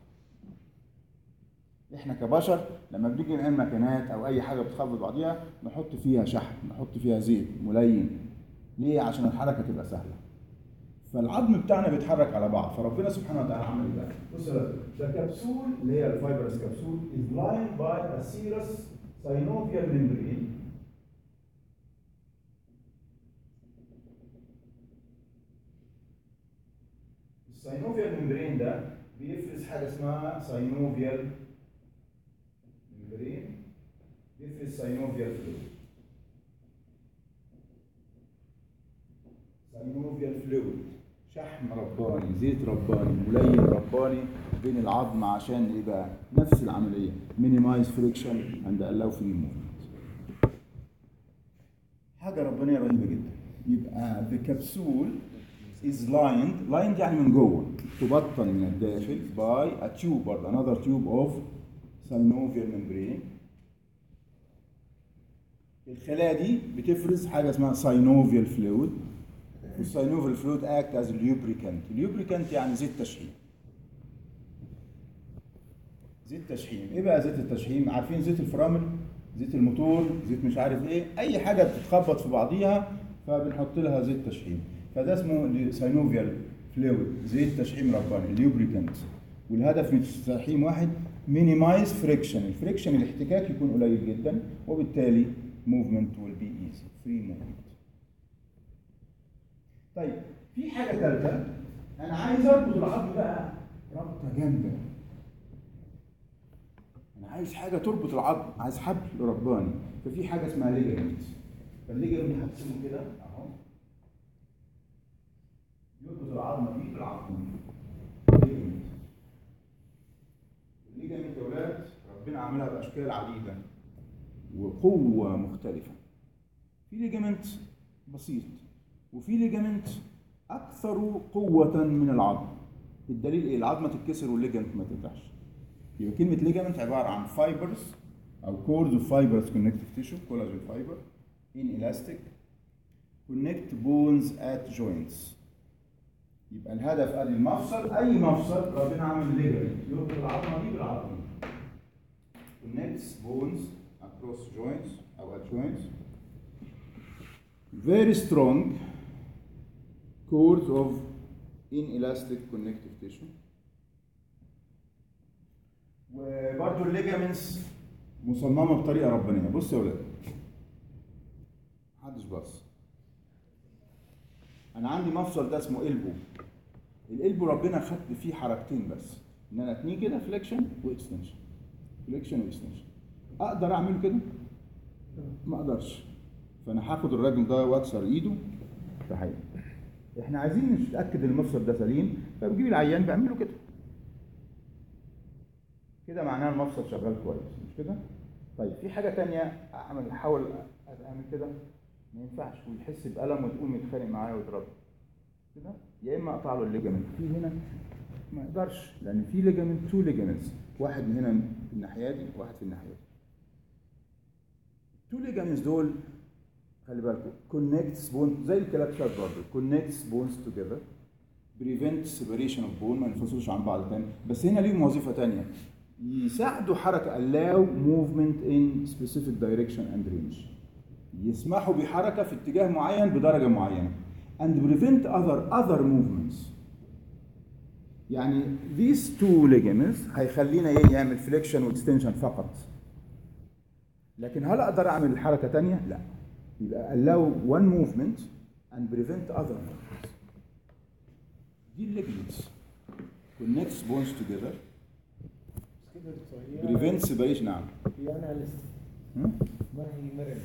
احنا كبشر لما بنيجي نعمل مكنات او اي حاجه بتخبط بعضيها نحط فيها شحم نحط فيها زيت ملين ليه عشان الحركه تبقى سهله فالعظم بتاعنا بيتحرك على بعض فربنا سبحانه وتعالى عمل ايه بقى بص ده كبسول اللي هي الفايبرس كبسول is lined by a serous synovial membrane الساينوفيال ممبرين ده بيفرز حاجه اسمها ساينوفيال ممبرين بيفرز ساينوفيال فلويد ساينوفيال فلويد شحم رباني زيت رباني ملين رباني بين العظم عشان ايه بقى نفس العمليه مينيمايز فريكشن اند allow free movement حاجه ربانيه رهيبه جدا يبقى the capsule is lined lined يعني من جوه تبطن من الداخل by a tube or another tube of synovial membrane الخلايا دي بتفرز حاجه اسمها synovial fluid والsynovial fluid act as lubricant lubricant يعني زيت تشحيم زيت تشحيم ايه بقى زيت التشحيم عارفين زيت الفرامل زيت الموتور زيت مش عارف ايه اي حاجه بتتخبط في بعضيها فبنحط لها زيت تشحيم فده اسمه ساينوفيال فلويد زيت تشحيم رباني ليوبريكانت والهدف من التشحيم واحد مينيمايز فريكشن الفريكشن الاحتكاك يكون قليل جدا وبالتالي موفمنت ويل بي ايزي فري موفمنت طيب في حاجه ثالثه انا عايز اربط العظم بقى ربطه جامده انا عايز حاجه تربط العظم عايز حبل رباني ففي حاجه اسمها ليجمنت فالليجمنت هقسمه كده اهو يربط العظمه دي بالعظمه ليجمنت الليجمنت يا ولاد ربنا عاملها باشكال عديده وقوه مختلفه في ليجمنت بسيط وفي ليجمنت اكثر قوه من العظم الدليل ايه العظمه تتكسر والليجمنت ما تفتحش يبقى كلمه ليجمنت عباره عن فايبرز او كورز اوف فايبرز كونكتيف تيشو كولاجين فايبر ان الاستيك كونكت بونز ات جوينتس يبقى الهدف ادي المفصل اي مفصل ربنا عامل ليجمنت يربط العظمه دي بالعظمه connects bones across joints او at joints very strong cords of inelastic connective tissue وبرضه الليجامنتس مصممه بطريقه ربانيه بص يا ولاد محدش بص انا عندي مفصل ده اسمه البو الالبو ربنا خد فيه حركتين بس ان انا اتنيه كده فليكشن واكستنشن فليكشن واكستنشن اقدر اعمل كده ما اقدرش فانا هاخد الراجل ده واكسر ايده ده حقيقي احنا عايزين نتاكد المفصل ده سليم فبجيب العيان بعمله كده كده معناه المفصل شغال كويس مش كده طيب في حاجه تانية اعمل احاول اعمل كده ما ينفعش ويحس بالم وتقوم يتخانق معايا ويضربه كده يا اما اقطع له الليجامنت في هنا ما يقدرش لان في ليجامنت تو ليجامنتس واحد من هنا في الناحيه دي وواحد في الناحيه دي التو ليجامنتس دول خلي بالكم كونكتس بون زي الكلابشات برضه كونكتس بونز توجذر بريفنت سيبريشن اوف بون ما ينفصلوش عن بعض تاني بس هنا ليهم وظيفه تانية يساعدوا حركه allow movement in specific direction and range يسمحوا بحركه في اتجاه معين بدرجه معينه and prevent other other movements يعني these two ligaments هيخلينا ايه يعمل flexion واكستنشن فقط لكن هل اقدر اعمل حركه تانية؟ لا يبقى allow one movement and prevent other movements دي الليجمنتس connects bones together كده دكتور هي- prevent separation نعم هي اناليست هم؟ ما هي مرن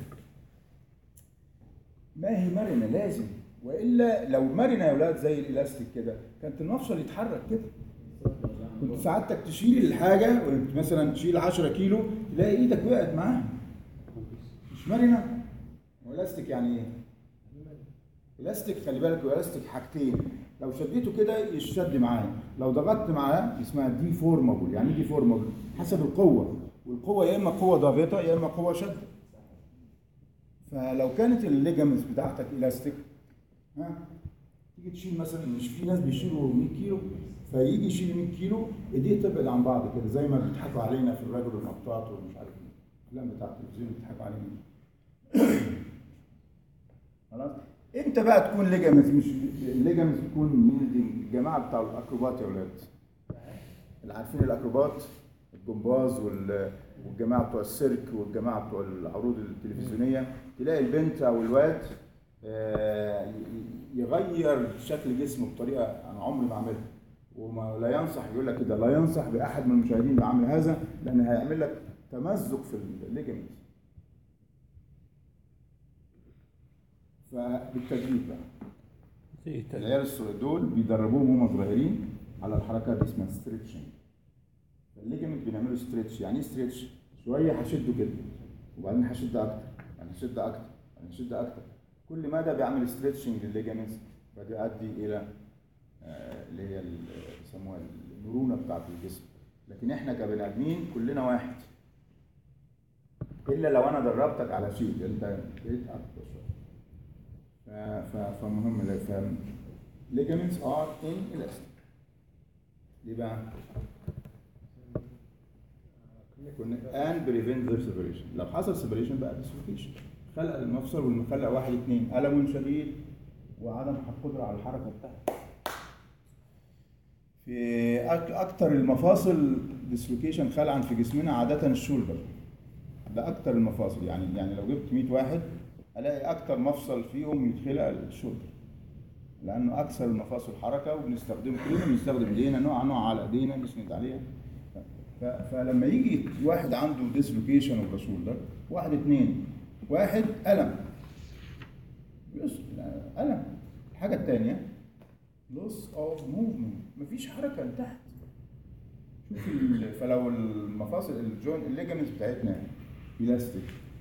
ما هي مرنه لازم والا لو مرنه يا اولاد زي الالاستيك كده كانت المفصل يتحرك كده كنت سعادتك تشيل الحاجه مثلا تشيل 10 كيلو تلاقي ايدك وقعت معاها مش مرنه هو الاستيك يعني ايه؟ الاستيك خلي بالك هو الاستيك حاجتين لو شديته كده يشد معاه لو ضغطت معاه اسمها دي فورمابل يعني ايه دي فورمابل حسب القوه والقوه يا اما قوه ضاغطه يا اما قوه شد فلو كانت الليجامنتس بتاعتك الاستيك ها تيجي تشيل مثلا مش في ناس بيشيلوا 100 كيلو فيجي يشيل 100 كيلو ايديه تبعد عن بعض كده زي ما بيضحكوا علينا في الرجل المطاط ومش عارف ايه الافلام بتاعت التلفزيون بيضحكوا علينا خلاص انت بقى تكون ليجامنت مش الليجامنت تكون مين الجماعه بتاع الاكروبات يا اولاد اللي عارفين الاكروبات الجمباز وال- والجماعه بتوع السيرك والجماعه بتوع العروض التلفزيونيه تلاقي البنت او الواد آه، ي- يغير شكل جسمه بطريقه انا عمري ما اعملها وما لا ينصح يقول لك كده لا ينصح باحد من المشاهدين بعمل هذا لان هيعمل لك تمزق في الليجمنت فبالتدريب بقى زي التاني. العيال الصغير دول بيدربوهم وهم صغيرين على الحركات دي اسمها ستريتشنج الليجمنت بنعمله ستريتش يعني ايه ستريتش شويه هشده كده وبعدين هشد اكتر بعدين هشد اكتر بعدين هشد اكتر كل مدى بيعمل ستريتشنج للليجمنتس فده يؤدي الى آه، اللي هي ال- بيسموها المرونه بتاعت الجسم لكن احنا كبني ادمين كلنا واحد الا لو انا دربتك على شيء انت بقيت اكتر شويه ف- ف- فمهم لا- ف ligaments are inelastic ليه بقى؟ كنا and prevent their separation لو حصل separation بقى dislocation خلق المفصل والمخلق واحد اثنين ألم شديد وعدم القدرة على الحركة بتاعته في أك- أكتر المفاصل ديسلوكيشن خلعا في جسمنا عادة الشولدر ده أكتر المفاصل يعني يعني لو جبت 100 واحد ألاقي أكتر مفصل فيهم يتخلق الشولدر لأنه أكثر المفاصل حركة وبنستخدم كلنا بنستخدم إيدينا نوع نوع على إيدينا نسند عليها ف- فلما يجي واحد عنده ديسلوكيشن اوف ذا شولدر واحد اثنين واحد ألم يس ألم الحاجة الثانية لوس اوف موفمنت مفيش حركة لتحت شوف ال- فلو المفاصل الجوين الليجامنتس بتاعتنا الاستيك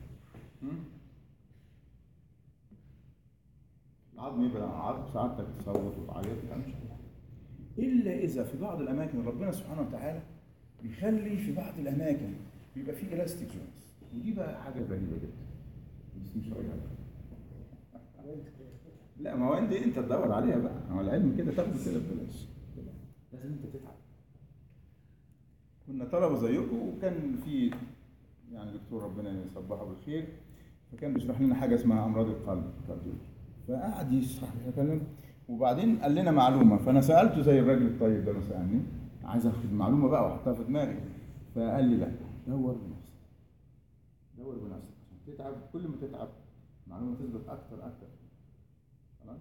العظم يبقى عظم سعادتك تصوت وتعيط لا مش هتعمل. الا اذا في بعض الاماكن ربنا سبحانه وتعالى بيخلي في بعض الاماكن بيبقى فيه الاستيك جوينتس ودي بقى حاجه غريبه جدا بس مش هقولها لك. لا ما هو انت انت تدور عليها بقى هو العلم كده تاخده كده ببلاش لازم انت تتعب كنا طلبه زيكم وكان في يعني دكتور ربنا يصبحه بالخير فكان بيشرح لنا حاجه اسمها امراض القلب كارديولوجي فقعد يشرح يتكلم وبعدين قال لنا معلومه فانا سالته زي الراجل الطيب ده ما سالني عايز اخد المعلومه بقى واحطها في دماغي فقال لي لا دور بنفسك دور بنفسك عشان تتعب كل ما تتعب المعلومه تثبت اكتر اكتر خلاص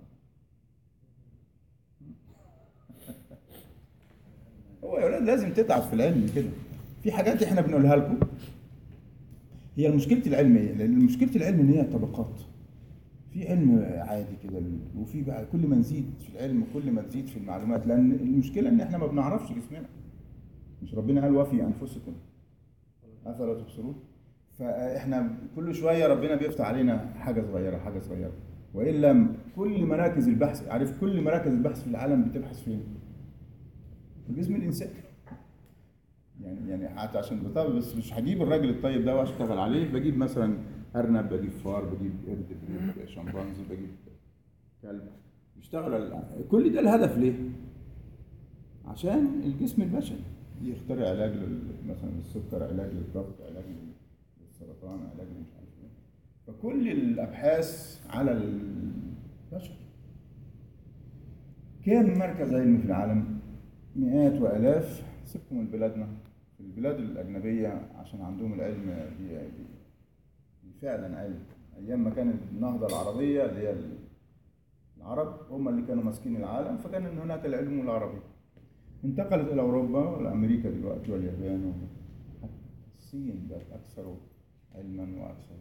هو يا ولاد لازم تتعب في العلم كده في حاجات احنا بنقولها لكم هي مشكله العلم ايه؟ لان مشكله العلم ان هي طبقات في علم عادي كده وفي بقى كل ما نزيد في العلم كل ما تزيد في المعلومات لان المشكله ان احنا ما بنعرفش جسمنا مش ربنا قال وفي انفسكم افلا تبصرون فاحنا كل شويه ربنا بيفتح علينا حاجه صغيره حاجه صغيره والا كل مراكز البحث عارف كل مراكز البحث في العالم بتبحث فين؟ في جسم الانسان يعني يعني حتى عشان بطبع بس مش هجيب الراجل الطيب ده واشتغل عليه بجيب مثلا ارنب بجيب فار بجيب قرد بجيب شمبانزي بجيب كلب يشتغل على- كل ده الهدف ليه؟ عشان الجسم البشري يخترع علاج لل- مثلا للسكر علاج للضغط علاج للسرطان علاج مش عارف ايه فكل الابحاث على البشر كام مركز علمي في العالم مئات والاف سيبكم من بلادنا في البلاد الاجنبيه عشان عندهم العلم بي- بي- بي- فعلا علم ايام ما كانت النهضه العربيه اللي هي العرب هم اللي كانوا ماسكين العالم فكان إن هناك العلوم العربي انتقلت الى اوروبا والامريكا دلوقتي واليابان وحتى الصين بقت اكثر علما واكثر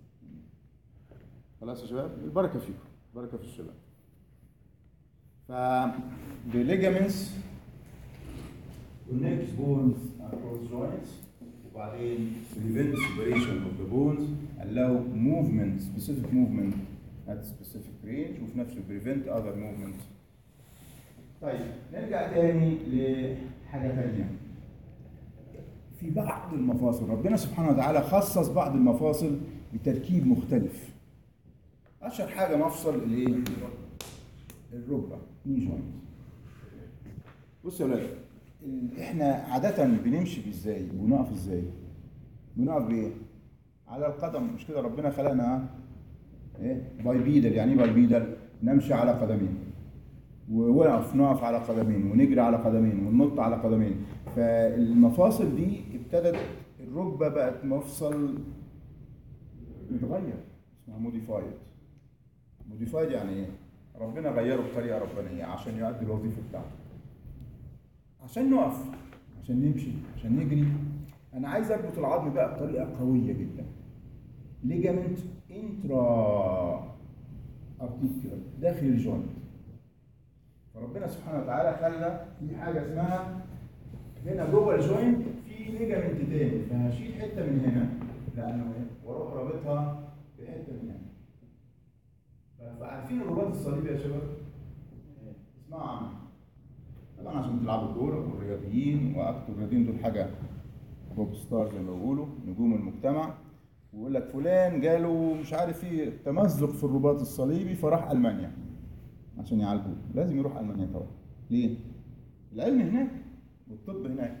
خلاص يا شباب البركه فيكم البركه في الشباب ف the ligaments والنكس بونز across joints وبعدين prevent separation of the bones allow movement specific movement at specific range وفي نفس ال prevent other movements طيب نرجع تاني لحاجة تانية في بعض المفاصل ربنا سبحانه وتعالى خصص بعض المفاصل بتركيب مختلف اشهر حاجه مفصل الايه الركبه ني جوينت بص يا ولاد ال- احنا عاده بنمشي ازاي ونقف ازاي بنقف بايه على القدم مش كده ربنا خلقنا ايه بايبيدل يعني ايه بايبيدل نمشي على قدمين ونقف نقف على قدمين ونجري على قدمين وننط على قدمين فالمفاصل دي ابتدت الركبه بقت مفصل متغير اسمها موديفايد موديفايد يعني ايه ربنا غيره بطريقه ربانيه عشان يؤدي الوظيفه بتاعته عشان نقف عشان نمشي عشان نجري انا عايز اربط العظم بقى بطريقه قويه جدا ليجامنت انترا ارتيكولار داخل الجوينت فربنا سبحانه وتعالى خلى في حاجه اسمها هنا جوه الجوينت في ليجامنت تاني فهشيل حته من هنا لانه إيه؟ واروح رابطها بحته من هنا فعارفين الرباط الصليبي يا شباب؟ اسمعوا عنه طبعا عشان تلعبوا كوره والرياضيين واكتر الرياضيين دول حاجه بوب ستار زي ما بيقولوا نجوم المجتمع ويقول لك فلان جاله مش عارف ايه تمزق في الرباط الصليبي فراح المانيا عشان يعالجوه لازم يروح المانيا طبعا ليه؟ العلم هناك والطب هناك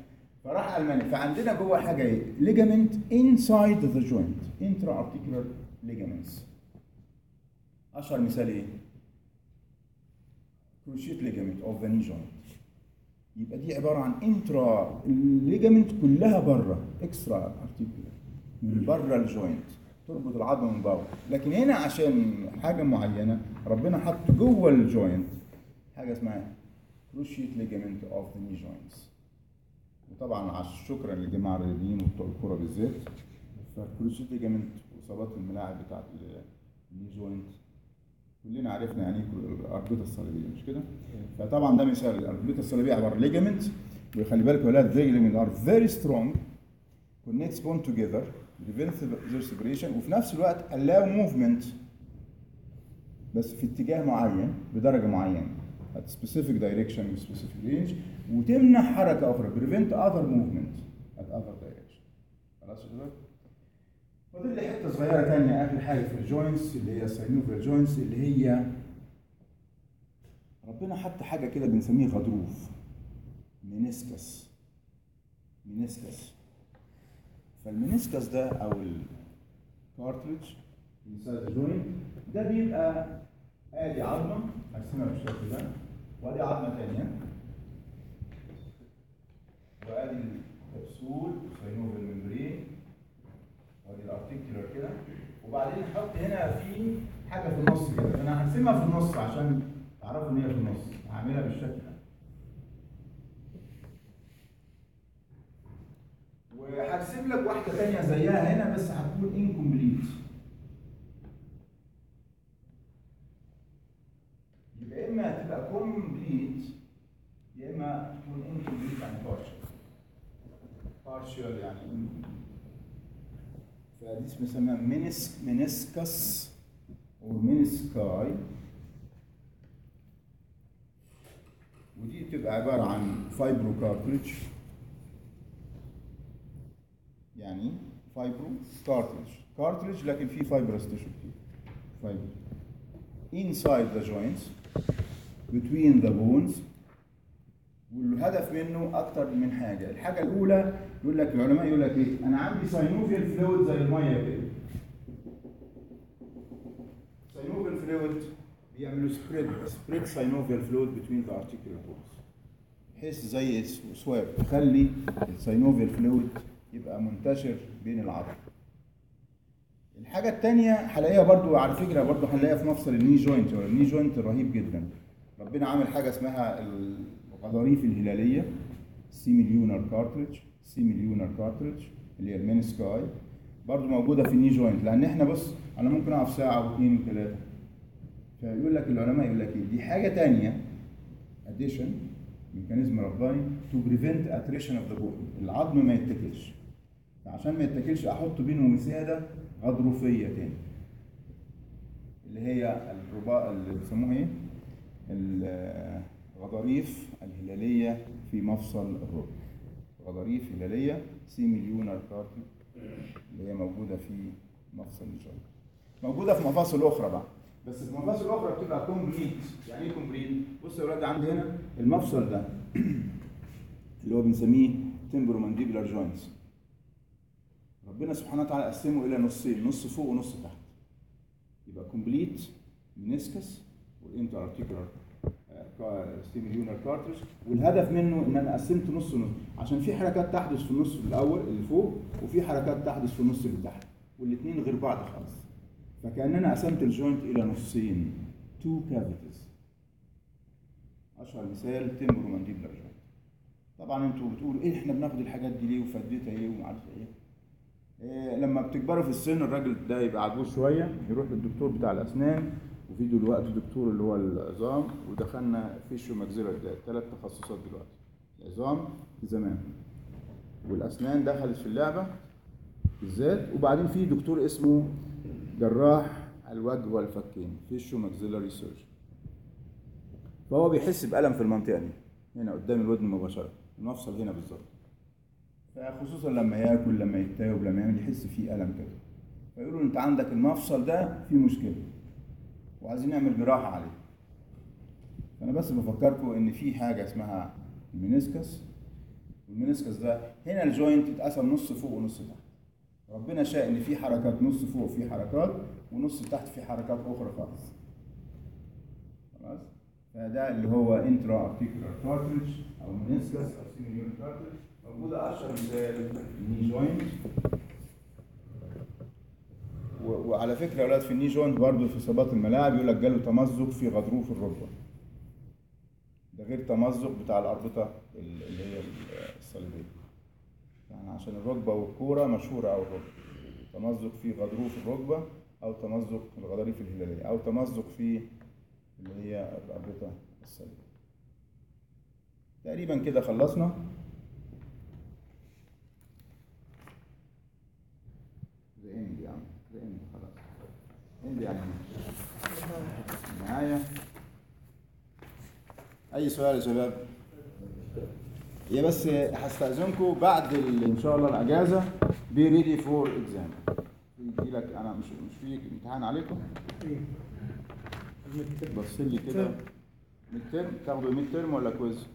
فراح المانيا فعندنا جوه حاجه ايه؟ ليجامنت انسايد ذا جوينت انترا ارتيكولار ليجامنتس اشهر مثال ايه؟ كروشيت ليجامنت اوف ذا ني جوينت يبقى دي عباره عن انترا الليجامنت كلها بره اكسترا ارتيكولار من بره الجوينت تربط العظم من بره لكن هنا عشان حاجه معينه ربنا حط جوه الجوينت حاجه اسمها كروشيت ليجامنت اوف ذا ني جوينتس وطبعا عش شكرا للجماعه الرياضيين وبتوع الكوره بالذات فالكروشيت ليجامنت واصابات الملاعب بتاعت الني جوينت كلنا عرفنا يعني ايه الاربطه الصليبيه مش كده؟ فطبعا ده مثال الاربطه الصليبيه عباره عن ليجامنت وخلي بالك يا ولاد ليجامنت ار فيري سترونج connect bone together prevent their separation وفي نفس الوقت allow movement بس في اتجاه معين بدرجه معينه at specific direction with specific range وتمنع حركه اخرى prevent other movement at other direction خلاص يا شباب؟ فاضل لي حته صغيره ثانيه اخر حاجه في الجوينتس اللي هي الساينوفيال جوينتس اللي هي ربنا حط حاجه كده بنسميه غضروف منسكس منسكس فالمنسكس ده او الكارتريج inside the joint ده بيبقى ادي عظمه ارسمها بالشكل ده وادي عظمه ثانيه وادي الكبسول ساينوفيال ممبرين وادي الارتيكولار كده وبعدين نحط هنا في حاجه في النص كده انا هرسمها في النص عشان تعرفوا ان هي في النص هعملها بالشكل ده وهرسم لك واحده ثانيه زيها هنا بس هتكون انكمبليت يبقى اما تبقى كومبليت يا اما تكون انكمبليت يعني بارشل بارشل يعني فدي اسمها منسك منسكس او منسكاي ودي بتبقى عباره عن فايبرو كارتريج يعني فايبرو كارتريج كارتريج لكن فيه فايبرس تيشو كتير فايبر inside the joints between the bones والهدف منه اكتر من حاجه الحاجه الاولى يقول لك العلماء يقول لك ايه انا عندي ساينوفيال فلويد زي الميه كده ساينوفيال فلويد بيعملوا سبريد سبريد ساينوفيال فلويد بتوين ذا ارتيكولار بونز بحيث زي سواب تخلي الساينوفيال فلويد يبقى منتشر بين العظم الحاجه الثانيه هلاقيها برضو على فكره برضو هنلاقيها في مفصل الني جوينت الني جوينت رهيب جدا ربنا عامل حاجه اسمها الغضاريف الهلاليه سيميليونر كارتريج سيميليونر كارتريج اللي هي المينسكاي برضو موجوده في الني جوينت لان احنا بص انا ممكن اقف ساعه واثنين وثلاثه فيقول لك العلماء يقول لك ايه دي حاجه ثانيه اديشن ميكانيزم رباني تو بريفنت اتريشن اوف ذا بون العظم ما يتكلش فعشان ما يتكلش احط بينه وساده غضروفيه تاني اللي هي الرباء اللي بيسموها ايه؟ الغضاريف الهلاليه في مفصل الركبه غضاريف هلاليه سيميليونر كارتي اللي هي موجوده في مفصل الجوينت موجوده في مفاصل اخرى بقى بس في المفاصل الاخرى بتبقى كومبليت يعني ايه كومبليت بص يا ولاد عندي هنا المفصل ده اللي هو بنسميه تمبرو مانديبولار جوينتس ربنا سبحانه وتعالى قسمه الى نصين نص فوق ونص تحت يبقى كومبليت منسكس والانتر ارتيكولار ستيميليونر كارتريج والهدف منه ان انا قسمت نص نص عشان في حركات تحدث في النص الاول اللي فوق وفي حركات تحدث في النص اللي تحت والاثنين غير بعض خالص فكاننا قسمت الجوينت الى نصين تو كافيتيز اشهر مثال تمبرو مانديبلر جوينت طبعا انتوا بتقولوا ايه احنا بناخد الحاجات دي ليه وفديتها ايه وما عارف ايه إيه لما بتكبروا في السن الراجل ده يبقى عجوز شويه يروح للدكتور بتاع الاسنان وفي دلوقتي دكتور اللي هو العظام ودخلنا فيشو ماكسيلر ده ثلاث تخصصات دلوقتي العظام في زمان والاسنان دخلت في اللعبه بالذات وبعدين في دكتور اسمه جراح الوجه والفكين فيشو ماكسيلاري سيرجن فهو بيحس بألم في المنطقة دي هنا قدام الودن مباشرة المفصل هنا بالظبط فخصوصا لما ياكل لما يتاوب لما يعمل يحس فيه ألم كده فيقولوا انت عندك المفصل ده فيه مشكلة وعايزين نعمل جراحة عليه فأنا بس بفكركم إن في حاجة اسمها المينيسكس والمنسكس ده هنا الجوينت اتقسم نص فوق ونص تحت ربنا شاء ان في حركات نص فوق في حركات ونص تحت في حركات اخرى خالص خلاص فده اللي هو انترا ارتيكولار كارتريج او منسكس او سيميون كارتريج موجوده اشهر مثال الني جوينت و- وعلى فكره يا اولاد في الني جوينت برضه في اصابات الملاعب يقول لك جاله تمزق في غضروف الركبه ده غير تمزق بتاع الاربطه ال- اللي هي الصليبيه يعني عشان الركبه والكوره مشهوره قوي الركبه تمزق في غضروف الركبه او تمزق الغضاريف الهلاليه او تمزق في اللي هي الاربطه الصليبيه تقريبا كده خلصنا ده اند يا عم ده اند خلاص اند يعني النهايه اي سؤال يا شباب هي بس هستأذنكم بعد ال- ان شاء الله الاجازه بي ريدي فور اكزام يجي لك انا مش مش في امتحان عليكم بص لي كده ميد ترم تاخدوا ميد ترم ولا كويز؟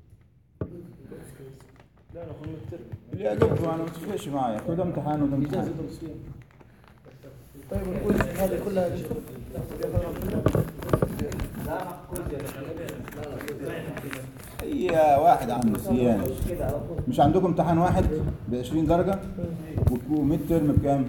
لا ناخذ من الترم اللي يعجبكم انا ما تفرقش معايا خد امتحان وده امتحان طيب نقول هذه كلها هي واحد عن نسيان مش عندكم امتحان واحد ب 20 درجه وميد ترم بكام؟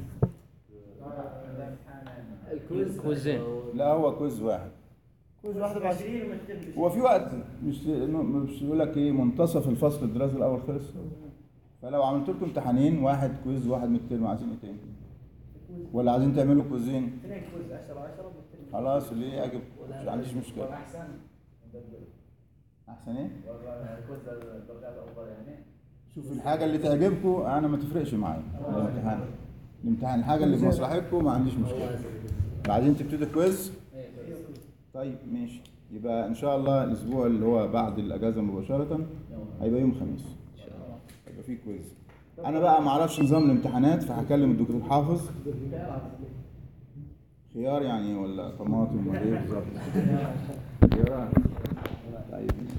كويزين لا هو كويز واحد كل واحدة بعد هو في وقت مش مش يقول لك ايه منتصف الفصل الدراسي الاول خلص فلو عملت لكم امتحانين واحد كويز واحد ميد ترم عايزين ايه تاني؟ ولا عايزين تعملوا كويزين؟ خلاص اللي يعجب مش عنديش مشكله احسن ايه؟ شوف الحاجه اللي تعجبكم انا ما تفرقش معايا الامتحان الامتحان الحاجه اللي في مصلحتكم ما عنديش مشكله بعدين تبتدي كويز طيب ماشي يبقى ان شاء الله الاسبوع اللي هو بعد الاجازه مباشره هيبقى يوم الخميس هيبقى فيه كويز انا بقى ما اعرفش نظام الامتحانات فهكلم الدكتور حافظ خيار يعني ولا طماطم ولا ايه بالظبط خيار طيب